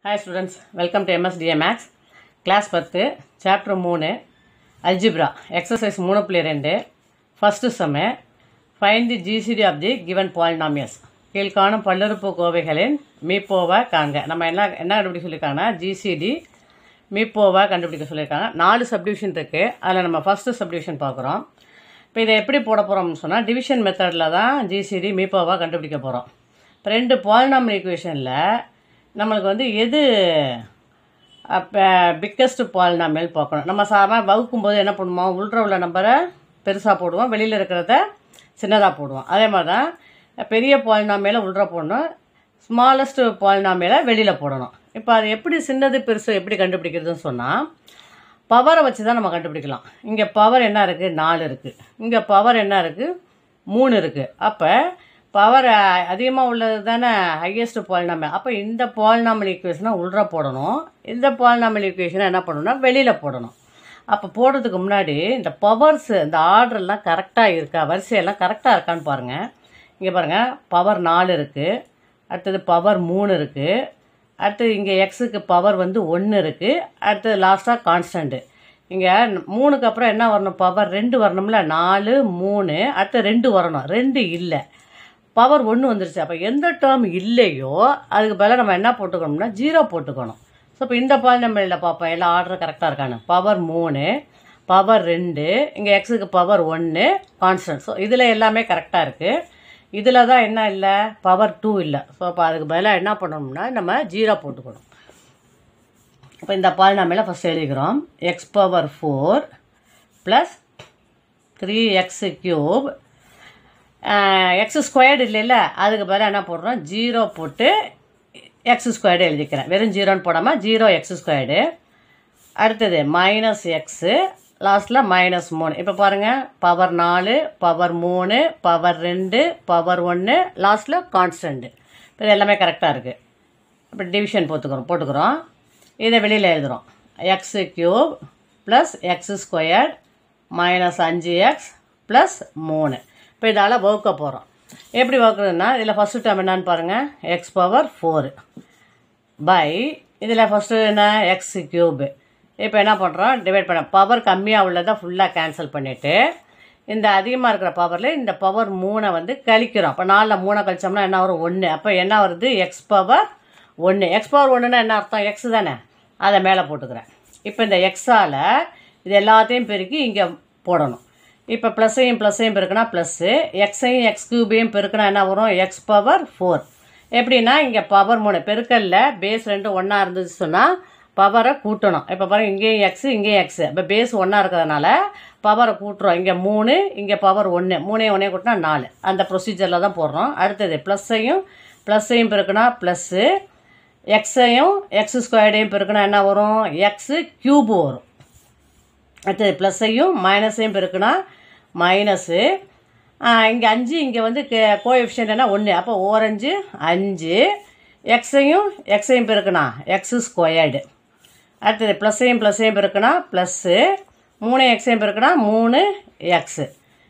hi students welcome to MSTA maths class பத்து chapter மூணு algebra exercise மூணு புள்ளி ரெண்டு first sum find the GCD of the given polynomials கீழ்காணும் பல்லுறுப்பு கோவைகளின் மீப்போவை காண்க நம்ம என்ன என்ன கண்டுபிடிக்க சொல்லியிருக்காங்கன்னா ஜிசிடி மீப்போவை கண்டுபிடிக்க சொல்லியிருக்காங்க நாலு சப்டிவிஷன் இருக்குது அதில் நம்ம ஃபஸ்ட்டு சப்டிவிஷன் பார்க்குறோம் இப்போ இதை எப்படி போட போகிறோம்னு சொன்னால் டிவிஷன் மெத்தடில் தான் ஜிசிடி மீப்போவை கண்டுபிடிக்க போகிறோம் இப்போ ரெண்டு பாலினாமல் ஈக்குவேஷனில் நம்மளுக்கு வந்து எது அப்போ பிக்கஸ்ட் பாலினாமியல் பார்க்கணும் நம்ம சாதாரண வகுக்கும்போது என்ன பண்ணுவோம் உள்ள உள்ள நம்பரை பெருசாக போடுவோம் வெளியில் இருக்கிறத சின்னதாக போடுவோம் அதே மாதிரி தான் பெரிய பாலினாமியில் உள்ள போடணும் ஸ்மாலஸ்ட் பாலினாமியில் வெளியில் போடணும் இப்போ அது எப்படி சின்னது பெருசு எப்படி கண்டுபிடிக்கிறதுன்னு சொன்னால் பவரை வச்சு தான் நம்ம கண்டுபிடிக்கலாம் இங்கே பவர் என்ன இருக்குது நாலு இருக்குது இங்கே பவர் என்ன இருக்குது மூணு இருக்குது அப்போ பவர் அதிகமாக உள்ளது தானே ஹையஸ்ட் பாலினாமல் அப்போ இந்த பாலினாமல் ஈக்குவேஷனை உள்ற போடணும் இந்த பாலினாமல் ஈக்குவேஷனை என்ன பண்ணணும்னா வெளியில் போடணும் அப்போ போடுறதுக்கு முன்னாடி இந்த பவர்ஸ் இந்த ஆர்டர்லாம் கரெக்டாக இருக்கா வரிசையெல்லாம் கரெக்டாக இருக்கான்னு பாருங்கள் இங்கே பாருங்கள் பவர் நாலு இருக்குது அடுத்தது பவர் மூணு இருக்குது அடுத்தது இங்கே எக்ஸுக்கு பவர் வந்து ஒன்று இருக்குது அடுத்தது லாஸ்ட்டாக கான்ஸ்டண்ட்டு இங்கே மூணுக்கு அப்புறம் என்ன வரணும் பவர் ரெண்டு வரணும்ல நாலு மூணு அடுத்து ரெண்டு வரணும் ரெண்டு இல்லை பவர் ஒன்று வந்துருச்சு அப்போ எந்த டேர்ம் இல்லையோ அதுக்கு பதிலாக நம்ம என்ன போட்டுக்கணும்னா ஜீரோ போட்டுக்கணும் ஸோ இப்போ இந்த பாலினமில் பார்ப்போம் எல்லாம் ஆர்டர் கரெக்டாக இருக்கானு பவர் மூணு பவர் ரெண்டு இங்கே எக்ஸுக்கு பவர் ஒன்று கான்ஸ்டன்ட் ஸோ இதில் எல்லாமே கரெக்டாக இருக்குது இதில் தான் என்ன இல்லை பவர் டூ இல்லை ஸோ அப்போ அதுக்கு பதிலாக என்ன பண்ணணும்னா நம்ம ஜீரோ போட்டுக்கணும் இப்போ இந்த பாலினாமில் ஃபஸ்ட் எழுதிக்கிறோம் x power four plus three x cube x squared இல்லைல்ல அதுக்கு பதிலாக என்ன போடுறோம் ஜீரோ போட்டு எக்ஸ் ஸ்கொயர்டு எழுதிக்கிறேன் வெறும் ஜீரோன்னு போடாமல் ஜீரோ எக்ஸ் ஸ்கொயர்டு அடுத்தது மைனஸ் எக்ஸு லாஸ்ட்டில் மைனஸ் மூணு இப்போ பாருங்கள் பவர் நாலு பவர் மூணு பவர் ரெண்டு பவர் ஒன்று லாஸ்ட்டில் கான்ஸ்டண்ட்டு இப்போ இது எல்லாமே கரெக்டாக இருக்குது இப்போ டிவிஷன் போட்டுக்கிறோம் போட்டுக்கிறோம் இதை வெளியில் எழுதுகிறோம் x cube plus x squared minus அஞ்சு எக்ஸ் ப்ளஸ் மூணு இப்போ இதால் வகுக்க போகிறோம் எப்படி வகுக்கிறதுனா இதில் ஃபஸ்ட்டு டேர்ம் என்னன்னு பாருங்கள் எக்ஸ் பவர் ஃபோரு பை இதில் ஃபஸ்ட்டு என்ன எக்ஸ் க்யூபு இப்போ என்ன பண்ணுறோம் டிவைட் பண்ண பவர் கம்மியாக உள்ளதை ஃபுல்லாக கேன்சல் பண்ணிவிட்டு இந்த அதிகமாக இருக்கிற பவரில் இந்த பவர் மூணை வந்து கழிக்கிறோம் அப்போ நாலில் மூணை கழிச்சோம்னா என்ன வரும் ஒன்று அப்போ என்ன வருது எக்ஸ் பவர் ஒன்று எக்ஸ் பவர் ஒன்றுனா என்ன அர்த்தம் எக்ஸ் தானே அதை மேலே போட்டுக்கிறேன் இப்போ இந்த எக்ஸால் இது எல்லாத்தையும் பெருக்கி இங்கே போடணும் இப்போ ப்ளஸ்ஸையும் ப்ளஸ்ஸையும் பெருக்கினா ப்ளஸ்ஸு எக்ஸையும் எக்ஸ் க்யூபையும் பெருக்கினா என்ன வரும் எக்ஸ் பவர் ஃபோர் எப்படின்னா இங்கே பவர் மூணு பெருக்கல்ல பேஸ் ரெண்டு ஒன்றா இருந்துச்சு சொன்னால் பவரை கூட்டணும் இப்போ பாருங்கள் இங்கேயும் எக்ஸு இங்கேயும் எக்ஸு இப்போ பேஸ் ஒன்றா இருக்கிறதுனால பவரை கூட்டுறோம் இங்கே மூணு இங்கே பவர் ஒன்று மூணையும் ஒன்றே கூட்டினா நாலு அந்த ப்ரொசீஜரில் தான் போடுறோம் அடுத்தது ப்ளஸ்ஸையும் ப்ளஸ்ஸையும் பெருக்கினா ப்ளஸ்ஸு எக்ஸையும் எக்ஸ் ஸ்கொயர்டையும் பெருக்கினா என்ன வரும் எக்ஸு க்யூபு வரும் அடுத்தது ப்ளஸ்ஸையும் மைனஸையும் பெருக்கினா மைனஸு இங்கே அஞ்சு இங்கே வந்து கோஎஃபிஷியன்ட் என்ன ஒன்று அப்போ ஓரஞ்சு அஞ்சு எக்ஸையும் எக்ஸையும் பெருக்கினா எக்ஸு ஸ்கொயர்டு அடுத்தது ப்ளஸ்ஸையும் ப்ளஸ்ஸையும் பெருக்கினா ப்ளஸ்ஸு மூணு எக்ஸையும் பெருக்கினா மூணு எக்ஸு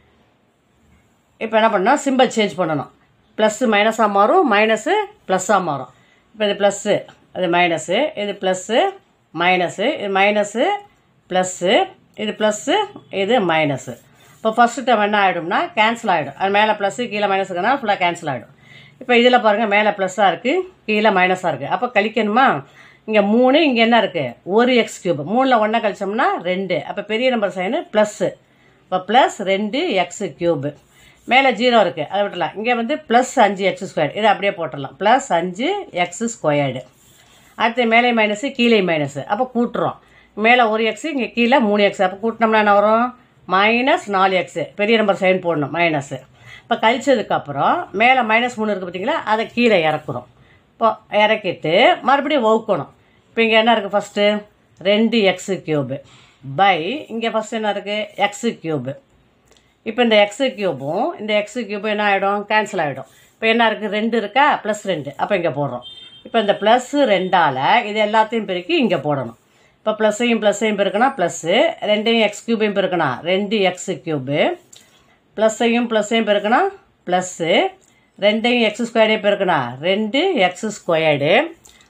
இப்போ என்ன பண்ணால் சிம்பிள் சேஞ்ச் பண்ணணும் ப்ளஸ்ஸு மைனஸாக மாறும் மைனஸு ப்ளஸ்ஸாக மாறும் இப்போ இது ப்ளஸ்ஸு இது மைனஸு இது ப்ளஸ்ஸு மைனஸு இது மைனஸு ப்ளஸ்ஸு இது ப்ளஸ்ஸு இது மைனஸு இப்போ ஃபஸ்ட்டு டைம் என்ன ஆகிடும்னா கேன்சல் ஆகிடும் அது மேலே ப்ளஸ்ஸு கீழே மைனஸுக்குனா ஃபுல்லாக கேன்சல் ஆகிடும் இப்போ இதில் பாருங்கள் மேலே ப்ளஸ்ஸாக இருக்குது கீழே மைனஸாக இருக்குது அப்போ கழிக்கணுமா இங்கே மூணு இங்கே என்ன இருக்குது ஒரு எக்ஸ் கியூப் மூணில் ஒன்றா கழிச்சோம்னா ரெண்டு அப்போ பெரிய நம்பர் சைனு ப்ளஸ்ஸு இப்போ ப்ளஸ் ரெண்டு எக்ஸு க்யூபு மேலே ஜீரோ இருக்குது அதை விட்டுலாம் இங்கே வந்து ப்ளஸ் அஞ்சு எக்ஸ் ஸ்கொயர் இதை அப்படியே போட்டுடலாம் ப்ளஸ் அஞ்சு எக்ஸ் ஸ்கொயர்டு அடுத்து மேலே மைனஸு கீழே மைனஸு அப்போ கூட்டுறோம் மேலே ஒரு எக்ஸு இங்கே கீழே மூணு எக்ஸ் அப்போ கூட்டினோம்னா என்ன வரும் மைனஸ் நாலு எக்ஸு பெரிய நம்பர் சைன் போடணும் மைனஸு இப்போ கழிச்சதுக்கப்புறம் மேலே மைனஸ் மூணு இருக்குது பார்த்தீங்களா அதை கீழே இறக்குறோம் இப்போ இறக்கிட்டு மறுபடியும் வகுக்கணும் இப்போ இங்கே என்ன இருக்குது ஃபஸ்ட்டு ரெண்டு எக்ஸு க்யூபு பை இங்கே ஃபஸ்ட்டு என்ன இருக்குது எக்ஸு க்யூபு இப்போ இந்த எக்ஸு க்யூபும் இந்த எக்ஸு க்யூபும் என்ன ஆகிடும் கேன்சல் ஆகிடும் இப்போ என்ன இருக்குது ரெண்டு இருக்கா ப்ளஸ் ரெண்டு அப்போ இங்கே போடுறோம் இப்போ இந்த ப்ளஸ்ஸு ரெண்டால் இது எல்லாத்தையும் பெருக்கி இங்கே போடணும் இப்போ ப்ளஸ்ஸையும் ப்ளஸ்ஸையும் பெருக்கினா ப்ளஸ்ஸு ரெண்டையும் எக்ஸ் க்யூபையும் பெருக்கினா ரெண்டு எக்ஸு க்யூபு ப்ளஸ்ஸையும் ப்ளஸ்ஸையும் பெருக்கினா ப்ளஸ்ஸு ரெண்டையும் எக்ஸ் ஸ்கொயர்டையும் பெருக்கினா ரெண்டு எக்ஸ் ஸ்கொயர்டு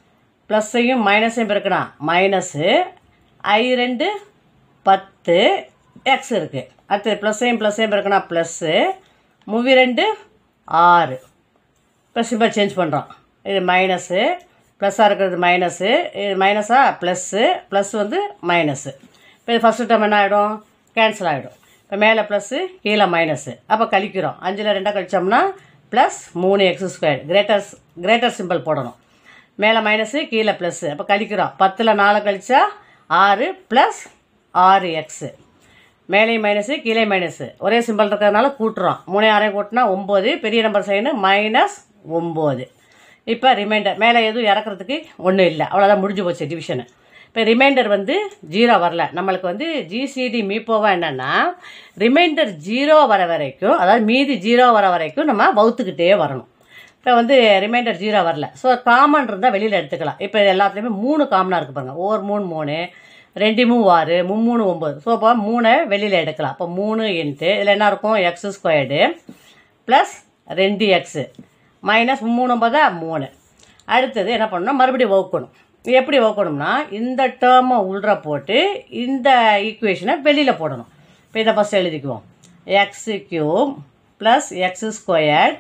ப்ளஸ்ஸையும் மைனஸையும் பெருக்கணும் மைனஸு ஐ ரெண்டு பத்து எக்ஸ் இருக்குது அடுத்தது ப்ளஸ்ஸையும் ப்ளஸ்ஸையும் பெருக்கணும் ப்ளஸ்ஸு மூவி ரெண்டு ஆறு இப்போ சிம்பிள் சேஞ்ச் பண்ணுறோம் இது மைனஸு ப்ளஸ்ஸாக இருக்கிறது மைனஸு இது மைனஸாக ப்ளஸ்ஸு ப்ளஸ் வந்து மைனஸு இப்போ இது ஃபஸ்ட்டு டைம் என்ன ஆகிடும் கேன்சல் ஆகிடும் இப்போ மேலே ப்ளஸ்ஸு கீழே மைனஸு அப்போ கழிக்கிறோம் அஞ்சில் ரெண்டாக கழிச்சோம்னா ப்ளஸ் மூணு x square greater greater simple போடணும் மேலே மைனஸு கீழே ப்ளஸ்ஸு அப்போ கழிக்கிறோம் பத்தில் நாலு கழிச்சா ஆறு ப்ளஸ் ஆறு எக்ஸு மேலேயும் மைனஸு கீழே மைனஸு ஒரே சிம்பிள் இருக்கிறதுனால கூட்டுறோம் மூணே ஆறையும் கூட்டினா ஒம்பது பெரிய நம்பர் செய்யணும் மைனஸ் ஒம்பது இப்போ ரிமைண்டர் மேலே எதுவும் இறக்குறதுக்கு ஒன்றும் இல்லை அவ்வளோதான் முடிஞ்சு போச்சு டிவிஷனு இப்போ ரிமைண்டர் வந்து ஜீரோ வரல நம்மளுக்கு வந்து ஜிசிடி மீப்போவா என்னென்னா ரிமைண்டர் ஜீரோ வர வரைக்கும் அதாவது மீதி ஜீரோ வர வரைக்கும் நம்ம வகுத்துக்கிட்டே வரணும் இப்போ வந்து ரிமைண்டர் ஜீரோ வரல ஸோ காமன் இருந்தால் வெளியில் எடுத்துக்கலாம் இப்போ இது எல்லாத்துலேயுமே மூணு காமனாக இருக்குது பாருங்க ஓர் மூணு மூணு ரெண்டு மூணு ஆறு மும்மூணு ஒம்பது ஸோ அப்போ மூணை வெளியில் எடுக்கலாம் அப்போ மூணு இன்ட்டு இதில் என்ன இருக்கும் எக்ஸ் ஸ்கொயர்டு ப்ளஸ் ரெண்டு எக்ஸு மைனஸ் மூணு ஒம்பதா மூணு அடுத்தது என்ன பண்ணணும் மறுபடியும் வகுக்கணும் இது எப்படி வகுக்கணும்னா இந்த டேர்மை உள்ற போட்டு இந்த ஈக்குவேஷனை வெளியில் போடணும் இப்போ இதை ஃபஸ்ட் எழுதிக்குவோம் x cube plus x squared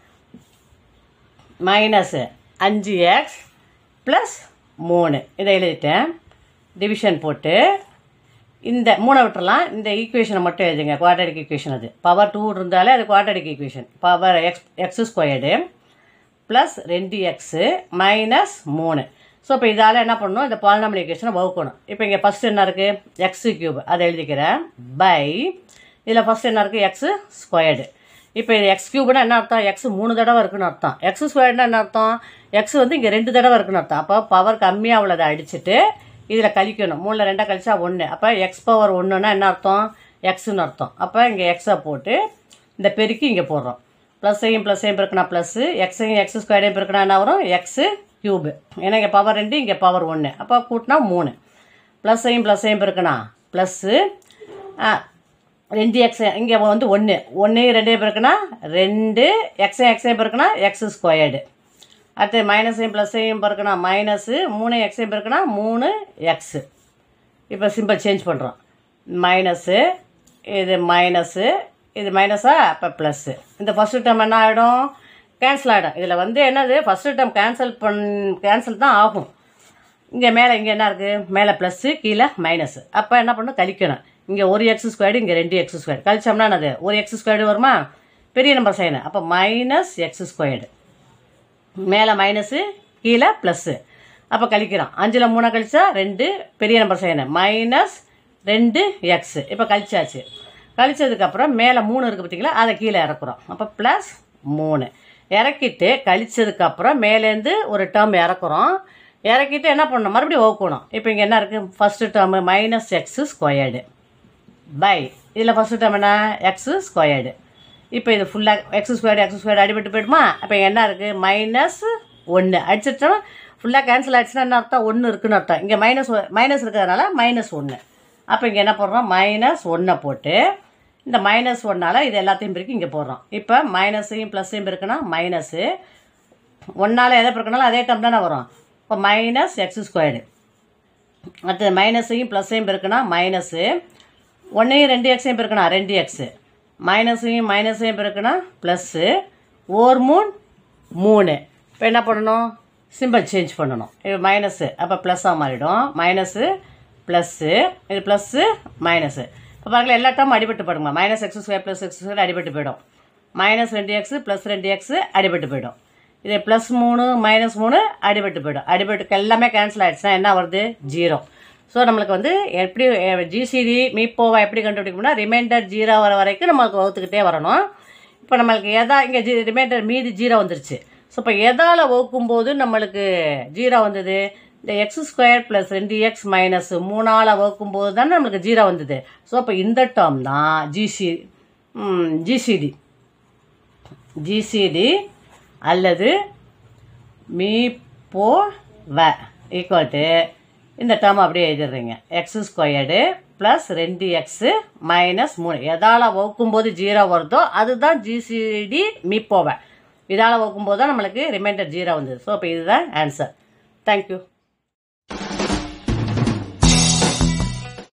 minus அஞ்சு எக்ஸ் ப்ளஸ் மூணு இதை எழுதிட்டேன் டிவிஷன் போட்டு இந்த மூணை விட்டுறலாம் இந்த ஈக்குவேஷனை மட்டும் எழுதுங்க குவாட்ரடிக் ஈக்குவேஷன் அது பவர் டூ இருந்தாலே அது quadratic equation power x x squared plus ரெண்டு எக்ஸு மைனஸ் மூணு ஸோ இப்போ இதால் என்ன பண்ணணும் இந்த பாலினாமல் ஈக்குவேஷனை வகுக்கணும் இப்போ இங்கே ஃபஸ்ட்டு என்ன இருக்குது எக்ஸு கியூப் அதை எழுதிக்கிறேன் பை இதில் ஃபஸ்ட்டு என்ன இருக்குது எக்ஸு ஸ்கொயர்டு இப்போ இது எக்ஸ் கியூப்னா என்ன அர்த்தம் எக்ஸ் மூணு தடவை இருக்குன்னு அர்த்தம் எக்ஸ் ஸ்கொயர்னா என்ன அர்த்தம் எக்ஸ் வந்து இங்கே ரெண்டு தடவை இருக்குன்னு அர்த்தம் அப்போ பவர் கம்மியாக உள்ளதை அடிச்சுட்டு இதில் கழிக்கணும் மூணில் ரெண்டாக கழிச்சா ஒன்று அப்போ எக்ஸ் பவர் ஒன்றுனா என்ன அர்த்தம் எக்ஸ்னு அர்த்தம் அப்போ இங்கே எக்ஸை போட்டு இந்த பெருக்கி இங்கே போடுறோம் ப்ளஸ்ஸையும் ப்ளஸ்ஸையும் பெருக்கினா ப்ளஸ்ஸு எக்ஸையும் எக்ஸ் ஸ்கொயரையும் பெருக்கினா என்ன வரும் எக்ஸு க்யூபு ஏன்னா இங்கே பவர் ரெண்டு இங்கே பவர் ஒன்று அப்போ கூட்டினா மூணு ப்ளஸ்ஸையும் ப்ளஸ்ஸையும் பெருக்கினா ப்ளஸ்ஸு ரெண்டு எக்ஸ் இங்கே வந்து ஒன்று ஒன்றையும் ரெண்டையும் பெருக்கினா ரெண்டு எக்ஸையும் எக்ஸையும் பெருக்கினா எக்ஸ் ஸ்கொயர்டு அடுத்து மைனஸையும் ப்ளஸ்ஸையும் பெருக்கினா மைனஸு மூணு எக்ஸையும் பெருக்கினா மூணு எக்ஸு இப்போ சிம்பிள் சேஞ்ச் பண்ணுறோம் மைனஸு இது மைனஸு இது மைனஸா அப்போ ப்ளஸ்ஸு இந்த ஃபஸ்ட்டு டேர்ம் என்ன ஆகிடும் கேன்சல் ஆகிடும் இதில் வந்து என்னது ஃபஸ்ட்டு டேர்ம் கேன்சல் பண் கேன்சல் தான் ஆகும் இங்கே மேலே இங்கே என்ன இருக்குது மேலே ப்ளஸ்ஸு கீழே மைனஸு அப்போ என்ன பண்ணணும் கழிக்கணும் இங்கே ஒரு எக்ஸ் ஸ்கொயர்டு இங்கே ரெண்டு எக்ஸ் ஸ்கொயர் கழிச்சோம்னா என்னது ஒரு எக்ஸ் ஸ்கொயர்டு வருமா பெரிய நம்பர் செய்யணும் அப்போ மைனஸ் எக்ஸ் ஸ்கொயர்டு மேலே மைனஸு கீழே ப்ளஸ்ஸு அப்போ கழிக்கிறோம் அஞ்சில் மூணை கழிச்சா ரெண்டு பெரிய நம்பர் செய்யணும் மைனஸ் ரெண்டு எக்ஸு இப்போ கழிச்சாச்சு கழிச்சதுக்கப்புறம் மேலே மூணு இருக்குது பார்த்தீங்களா அதை கீழே இறக்குறோம் அப்போ ப்ளஸ் மூணு இறக்கிட்டு கழிச்சதுக்கப்புறம் மேலேருந்து ஒரு டேர்ம் இறக்குறோம் இறக்கிட்டு என்ன பண்ணணும் மறுபடியும் வகுக்கணும் இப்போ இங்கே என்ன இருக்குது first term minus x squared by இதில் ஃபஸ்ட்டு டேர்ம் என்ன எக்ஸு ஸ்கொயர்டு இப்போ இது ஃபுல்லாக எக்ஸ் ஸ்கொயர்டு எக்ஸ் ஸ்கொயர்டு அடிபட்டு போயிடுமா அப்போ என்ன இருக்குது மைனஸ் ஒன்று அடிச்சிட்டோம் ஃபுல்லாக கேன்சல் ஆகிடுச்சுன்னா என்ன அர்த்தம் ஒன்று இருக்குன்னு அர்த்தம் இங்கே மைனஸ் மைனஸ் இருக்கிறதுனால மைனஸ் ஒன்று அப்போ இங்கே என்ன போடுறோம் மைனஸ் ஒன்றை போட்டு இந்த மைனஸ் ஒன்னால் இது எல்லாத்தையும் பிரிக்கி இங்கே போடுறோம் இப்போ மைனஸையும் ப்ளஸ்ஸையும் பிரிக்கணும் மைனஸு ஒன்றால் எதை பிரிக்கனாலும் அதே டம் தானே வரும் இப்போ மைனஸ் எக்ஸ் ஸ்கொயர்டு அடுத்தது மைனஸையும் ப்ளஸ்ஸையும் பெருக்கணும் மைனஸு ஒன்றையும் ரெண்டு எக்ஸையும் பெருக்கணும் ரெண்டு எக்ஸு மைனஸையும் மைனஸையும் பெருக்கணும் ப்ளஸ்ஸு ஓர் மூணு மூணு இப்போ என்ன பண்ணணும் சிம்பிள் சேஞ்ச் பண்ணணும் இது மைனஸு அப்போ ப்ளஸ்ஸாக மாறிடும் மைனஸு ப்ளஸ்ஸு இது ப்ளஸ்ஸு மைனஸு இப்போ பாருங்கள் எல்லா டேர்மும் அடிபட்டு போயிடுங்க minus x square plus x square அடிபட்டு போயிடும் மைனஸ் ரெண்டு எக்ஸு ப்ளஸ் ரெண்டு எக்ஸு அடிபட்டு போயிடும் இது ப்ளஸ் மூணு மைனஸ் மூணு அடிபட்டு போயிடும் அடிபட்டுக்கு எல்லாமே கேன்சல் ஆகிடுச்சுன்னா என்ன வருது ஜீரோ ஸோ நம்மளுக்கு வந்து எப்படி ஜிசிடி மீப்போவா எப்படி கண்டுபிடிக்கணும்னா ரிமைண்டர் ஜீரோ வர வரைக்கும் நம்மளுக்கு வகுத்துக்கிட்டே வரணும் இப்போ நம்மளுக்கு எதா இங்கே ஜி ரிமைண்டர் மீதி ஜீரோ வந்துருச்சு ஸோ இப்போ எதால் வகுக்கும்போது நம்மளுக்கு ஜீரோ வந்தது இந்த எக்ஸ் ஸ்கொயர் ப்ளஸ் ரெண்டு எக்ஸ் மைனஸ் மூணால் வகுக்கும்போது தானே நம்மளுக்கு ஜீரோ வந்தது ஸோ அப்போ இந்த டேர்ம் தான் ஜிசி ஜிசிடி ஜிசிடி அல்லது மீ போ வ ஈக்குவல் டு இந்த டேர்ம் அப்படியே எழுதிடுறீங்க எக்ஸ் ஸ்கொயர்டு ப்ளஸ் ரெண்டு எக்ஸு மைனஸ் மூணு எதால் வகுக்கும்போது ஜீரோ வருதோ அதுதான் ஜிசிடி மீப்போவை இதால் வகுக்கும்போது தான் நம்மளுக்கு ரிமைண்டர் ஜீரோ வந்தது ஸோ இப்போ இதுதான் ஆன்சர் தேங்க்யூ